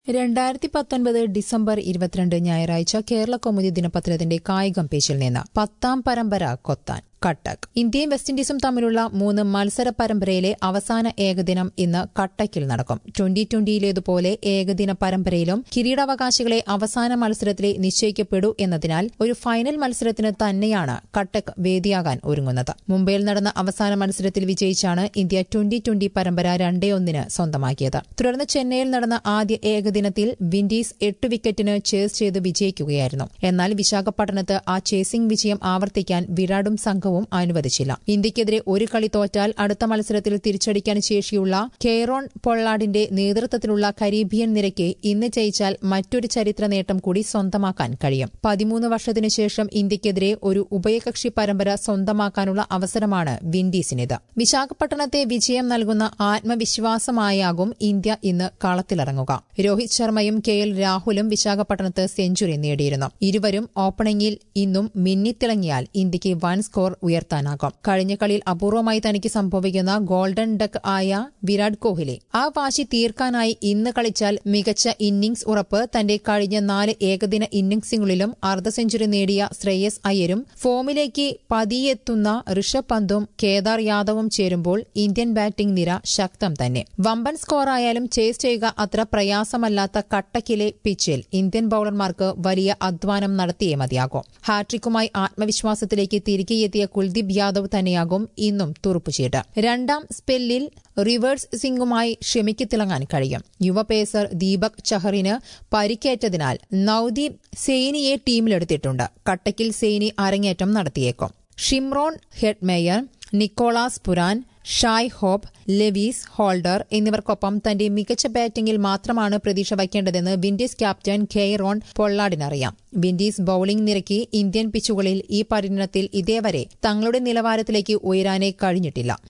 രണ്ടായിരത്തി പത്തൊൻപത് ഡിസംബർ ഇരുപത്തിരണ്ട് ഞായറാഴ്ച കേരള കൗമുദി ദിനപത്രത്തിന്റെ കായികം പേജിൽ നിന്ന് പത്താം പരമ്പര കൊത്താൻ കട്ടക് ഇന്ത്യയും വെസ്റ്റ് ഇൻഡീസും തമ്മിലുള്ള മൂന്ന് മത്സര പരമ്പരയിലെ അവസാന ഏകദിനം ഇന്ന് കട്ടക്കിൽ നടക്കും ട്വന്റി ട്വന്റിയിലേതുപോലെ ഏകദിന പരമ്പരയിലും കിരീടാവകാശികളെ അവസാന മത്സരത്തിലെ നിശ്ചയിക്കപ്പെടൂ എന്നതിനാൽ ഒരു ഫൈനൽ മത്സരത്തിന് തന്നെയാണ് കട്ടക് വേദിയാകാൻ ഒരുങ്ങുന്നത് മുംബൈയിൽ നടന്ന അവസാന മത്സരത്തിൽ വിജയിച്ചാണ് ഇന്ത്യ ട്വന്റി ട്വന്റി പരമ്പര രണ്ടേ ഒന്നിന് സ്വന്തമാക്കിയത് തുടർന്ന് ചെന്നൈയിൽ നടന്ന ആദ്യ ഏകദിനത്തിൽ വിൻഡീസ് എട്ട് വിക്കറ്റിന് ചേസ് ചെയ്ത് വിജയിക്കുകയായിരുന്നു എന്നാൽ വിശാഖപട്ടണത്ത് ആ ചേസിംഗ് വിജയം ആവർത്തിക്കാൻ വിരാടും സംഘവും അനുവദിച്ചില്ല ഇന്ത്യക്കെതിരെ ഒരു കളി തോറ്റാൽ അടുത്ത മത്സരത്തിൽ തിരിച്ചടിക്കാൻ ശേഷിയുള്ള കെയ്റോൺ പൊള്ളാഡിന്റെ നേതൃത്വത്തിലുള്ള കരീബിയൻ നിരയ്ക്ക് ഇന്ന് ജയിച്ചാൽ മറ്റൊരു ചരിത്ര നേട്ടം കൂടി സ്വന്തമാക്കാൻ കഴിയും പതിമൂന്ന് വർഷത്തിനു ശേഷം ഇന്ത്യക്കെതിരെ ഒരു ഉഭയകക്ഷി പരമ്പര സ്വന്തമാക്കാനുള്ള അവസരമാണ് വിൻഡീസിനിത് വിശാഖപട്ടണത്തെ വിജയം നൽകുന്ന ആത്മവിശ്വാസമായാകും ഇന്ത്യ ഇന്ന് കളത്തിലിറങ്ങുക രോഹിത് ശർമ്മയും കെ എൽ രാഹുലും വിശാഖപട്ടണത്ത് സെഞ്ചുറി നേടിയിരുന്നു ഇരുവരും ഓപ്പണിംഗിൽ ഇന്നും മിന്നിത്തിളങ്ങിയാൽ ഇന്ത്യക്ക് വൻ സ്കോർ ഉയർത്താനാകും കഴിഞ്ഞ കളിയിൽ അപൂർവമായി തനിക്ക് സംഭവിക്കുന്ന ഗോൾഡൻ ഡക്ക് ആയ വിരാട് കോഹ്ലി ആ വാശി തീർക്കാനായി ഇന്ന് കളിച്ചാൽ മികച്ച ഇന്നിംഗ്സ് ഉറപ്പ് തന്റെ കഴിഞ്ഞ നാല് ഏകദിന ഇന്നിംഗ്സുകളിലും അർദ്ധ സെഞ്ചുറി നേടിയ ശ്രേയസ് അയ്യരും ഫോമിലേക്ക് പതിയെത്തുന്ന ഋഷഭ് പന്തും കേദാർ യാദവും ചേരുമ്പോൾ ഇന്ത്യൻ ബാറ്റിംഗ് നിര ശക്തം തന്നെ വമ്പൻ സ്കോറായാലും ചേസ് ചെയ്യുക അത്ര പ്രയാസമല്ലാത്ത കട്ടക്കിലെ പിച്ചിൽ ഇന്ത്യൻ ബൌളർമാർക്ക് വലിയ അധ്വാനം നടത്തിയേ മതിയാകും ഹാട്രിക്കുമായി ആത്മവിശ്വാസത്തിലേക്ക് തിരികെയെത്തിയ കുൽദീപ് യാദവ് തന്നെയാകും ഇന്നും തുറുപ്പുചീട്ട് രണ്ടാം സ്പെല്ലിൽ റിവേഴ്സ് സിംഗുമായി ഷമിക്ക് തിളങ്ങാൻ കഴിയും യുവ പേസർ ദീപക് ചഹറിന് പരിക്കേറ്റതിനാൽ നവദീപ് സെയ്നിയെ ടീമിലെടുത്തിട്ടുണ്ട് കട്ടക്കിൽ സെയ്നി അരങ്ങേറ്റം നടത്തിയേക്കും Shimron Hetmyer Nicholas Pooran Shai Hope Lewis Holder എന്നിവർക്കൊപ്പം തന്റെ മികച്ച ബാറ്റിംഗിൽ മാത്രമാണ് പ്രതീക്ഷ വയ്ക്കേണ്ടതെന്ന് വിൻഡീസ് ക്യാപ്റ്റൻ കെയ്റോൺ പൊള്ളാഡിനറിയാം വിൻഡീസ് ബൌളിംഗ് നിരക്ക് ഇന്ത്യൻ പിച്ചുകളിൽ ഈ പര്യടനത്തിൽ ഇതേവരെ തങ്ങളുടെ നിലവാരത്തിലേക്ക് ഉയരാനേ കഴിഞ്ഞിട്ടില്ല